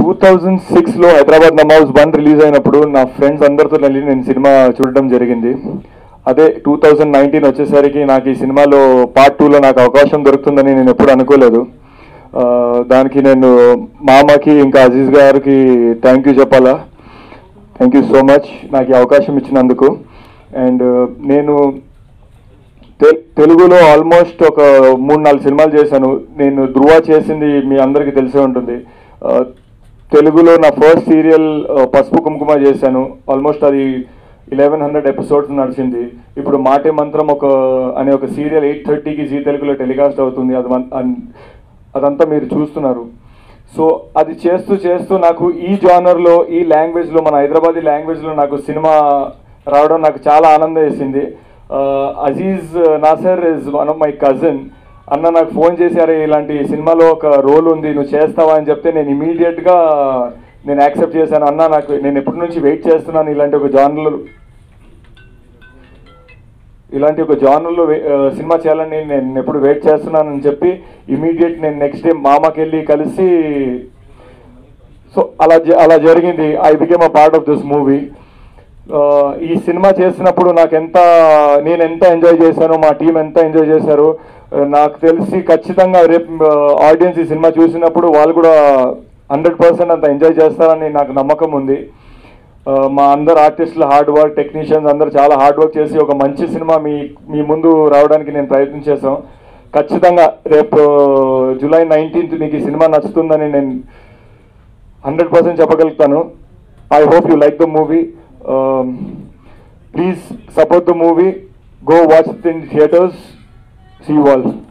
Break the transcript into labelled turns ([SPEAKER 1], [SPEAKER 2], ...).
[SPEAKER 1] two thousand సిక్స్లో హైదరాబాద్ నమాజ్ one release అయినప్పుడు నా ఫ్రెండ్స్ అందరితో వెళ్ళి నేను సినిమా చూడడం జరిగింది అదే టూ థౌజండ్ నైన్టీన్ వచ్చేసరికి నాకు ఈ సినిమాలో పార్ట్ టూలో నాకు అవకాశం దొరుకుతుందని నేను ఎప్పుడు అనుకోలేదు ఆ, దానికి నేను మామకి ఇంకా అజీజ్ గారికి థ్యాంక్ యూ చెప్పాలా థ్యాంక్ యూ సో మచ్ నాకు ఈ అవకాశం ఇచ్చినందుకు అండ్ నేను తె- తెలుగులో ఆల్మోస్ట్ ఒక మూడు నాలుగు సినిమాలు చేశాను నేను ధృవ చేసింది మీ అందరికీ తెలిసే ఉంటుంది ఆ, తెలుగులో నా ఫస్ట్ సీరియల్ పసుపు కుంకుమ చేశాను ఆల్మోస్ట్ అది ఇలెవెన్ హండ్రెడ్ ఎపిసోడ్స్ నడిచింది ఇప్పుడు మాటే మంత్రం ఒక అనే ఒక సీరియల్ ఎయిట్ థర్టీకి జీ తెలుగులో టెలికాస్ట్ అవుతుంది అది వన్- అన్- అదంతా మీరు చూస్తున్నారు సో అది చేస్తూ చేస్తూ నాకు ఈ జానర్లో ఈ లాంగ్వేజ్లో మన హైదరాబాదీ లాంగ్వేజ్లో నాకు సినిమా రావడం నాకు చాలా ఆనందం వేసింది Aziz Nasar is one of my cousin అన్న నాకు ఫోన్ చేశారు ఇలాంటి సినిమాలో ఒక రోల్ ఉంది నువ్వు చేస్తావా అని చెప్తే నేను ఇమీడియట్గా నేను యాక్సెప్ట్ చేశాను అన్న నాకు నేను ఎప్పటి నుంచి వెయిట్ చేస్తున్నాను ఇలాంటి ఒక జానర్లో ఇలాంటి ఒక జానర్లో సినిమా చేయాలని నేను ఎప్పుడు వెయిట్ చేస్తున్నానని చెప్పి ఇమీడియట్ నేను నెక్స్ట్ డే మామకి వెళ్ళి కలిసి సో అలా జ- అలా జరిగింది I became a part of this movie ఈ సినిమా చేసినప్పుడు నాకు ఎంత నేను ఎంత ఎంజాయ్ చేశానో మా టీం ఎంత ఎంజాయ్ చేశారు ఆ, నాకు తెలిసి ఖచ్చితంగా రేపు ఆడియన్స్ ఈ సినిమా చూసినప్పుడు వాళ్ళు కూడా హండ్రెడ్ పర్సెంట్ అంత ఎంజాయ్ చేస్తారని నాకు నమ్మకం ఉంది ఆ, మా అందరు ఆర్టిస్టులు హార్డ్ వర్క్ టెక్నీషియన్స్ అందరూ చాలా హార్డ్ వర్క్ చేసి ఒక మంచి సినిమా మీ మీ ముందు రావడానికి నేను ప్రయత్నం చేశాం ఖచ్చితంగా రేపు జూలై నైన్టీన్త్ మీకు ఈ సినిమా నచ్చుతుందని నేను హండ్రెడ్ పర్సెంట్ చెప్పగలుగుతాను I hope you like the movie please support the movie go watch in theatres see wall